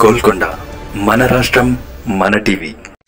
గోల్కొండ మన రాష్ట్రం మన టీవీ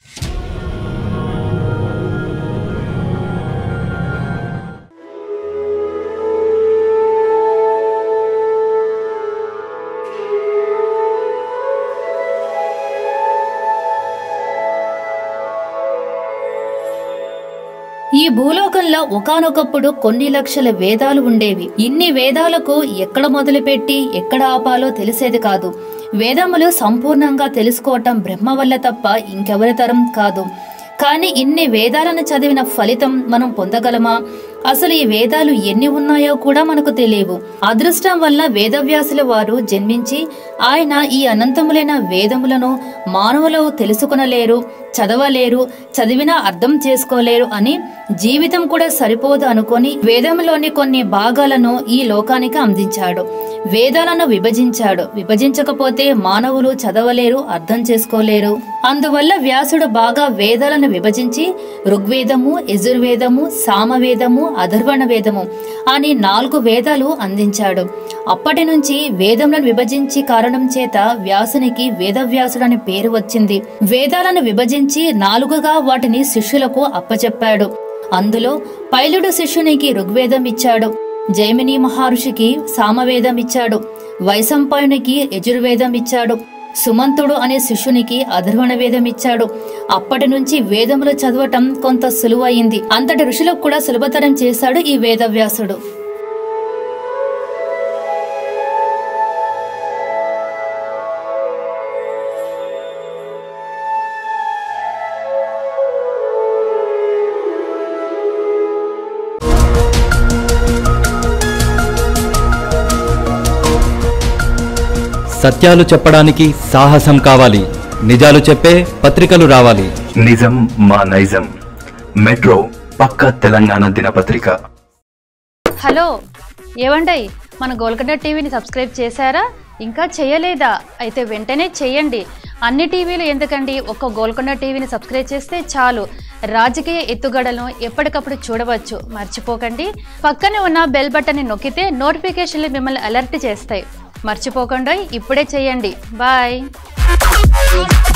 ఈ భూలోకంలో ఒకానొకప్పుడు కొన్ని లక్షల వేదాలు ఉండేవి ఇన్ని వేదాలకు ఎక్కడ మొదలుపెట్టి ఎక్కడ ఆపాలో తెలిసేది కాదు వేదములు సంపూర్ణంగా తెలుసుకోవటం బ్రహ్మ వల్ల తప్ప ఇంకెవరి తరం కాదు కానీ ఇన్ని వేదాలను చదివిన ఫలితం మనం పొందగలమా అసలు ఈ వేదాలు ఎన్ని ఉన్నాయో కూడా మనకు తెలియవు అదృష్టం వల్ల వేదవ్యాసుల వారు జన్మించి ఆయన ఈ అనంతములైన వేదములను మానవులు తెలుసుకొనలేరు చదవలేరు చదివినా అర్థం చేసుకోలేరు అని జీవితం కూడా సరిపోదు అనుకొని వేదంలోని కొన్ని భాగాలను ఈ లోకానికి అందించాడు వేదాలను విభజించాడు విభజించకపోతే మానవులు చదవలేరు అర్థం చేసుకోలేరు అందువల్ల వ్యాసుడు బాగా వేదాలను విభజించి ఋగ్వేదము యజుర్వేదము సామవేదము అధర్వణ వేదము అని నాలుగు వేదాలు అందించాడు అప్పటి నుంచి వేదములను విభజించి కారణం చేత వ్యాసునికి వేదవ్యాసుడు అనే పేరు వచ్చింది వేదాలను విభజించి నాలుగుగా వాటిని శిష్యులకు అప్పచెప్పాడు అందులో పైలుడు శిష్యునికి ఋగ్వేదం ఇచ్చాడు జైమిని మహర్షికి సామవేదం ఇచ్చాడు వైశంపాయునికి యజుర్వేదం ఇచ్చాడు సుమంతుడు అనే శిష్యునికి అధర్వణ వేదం ఇచ్చాడు అప్పటి నుంచి వేదములు చదవటం కొంత సులువయింది అంతటి ఋషులకు కూడా సులభతరం చేశాడు ఈ వేదవ్యాసుడు సత్యాలు చెప్పడానికి సాహసం కావాలి నిజాలు చెప్పే పత్రికలు రావాలి నిజం మా నైజం మెట్రో పక్క తెలంగాణ దినపత్రిక హలో ఏవండయ్ మన గోల్కొండ టీవీని సబ్స్క్రైబ్ చేశారా ఇంకా చేయలేదా అయితే వెంటనే చేయండి అన్ని టీవీలు ఎందుకండి ఒక్క గోల్కొండ టీవీని సబ్స్క్రైబ్ చేస్తే చాలు రాజకీయ ఎత్తుగడలను ఎప్పటికప్పుడు చూడవచ్చు మర్చిపోకండి పక్కనే ఉన్న బెల్ బటన్ని నొక్కితే నోటిఫికేషన్లు మిమ్మల్ని అలర్ట్ చేస్తాయి మర్చిపోకుండా ఇప్పుడే చేయండి బాయ్